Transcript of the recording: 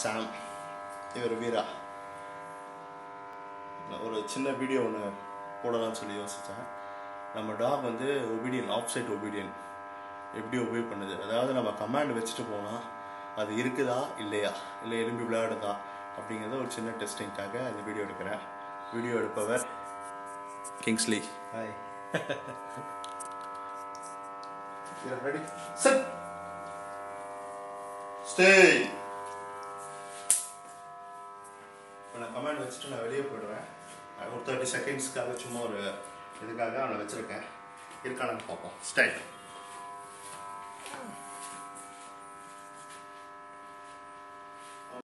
சாம் இவர் வீரா நான் ஒரு சின்ன வீடியோ ஒன்று போடலாம்னு சொல்லி யோசித்தேன் நம்ம டாக் வந்து ஒபீடியன் ஆஃப் சைட் ஒபீடியன் எப்படி ஒபே பண்ணுது அதாவது நம்ம கமாண்ட் வச்சுட்டு போனால் அது இருக்குதா இல்லையா இல்லை எலும்பி விளையாடுதா அப்படிங்கிறத ஒரு சின்ன டெஸ்டிங்காக இந்த வீடியோ எடுக்கிறேன் வீடியோ எடுப்பவர் Kingsley hi ready set stay இப்போ நான் கமாண்ட் வச்சுட்டு நான் வெளியே போயிடுவேன் நான் ஒரு தேர்ட்டி செகண்ட்ஸ்க்காக சும்மா ஒரு இதுக்காக அவனை வச்சுருக்கேன் இருக்கானு பார்ப்போம் ஸ்டைல்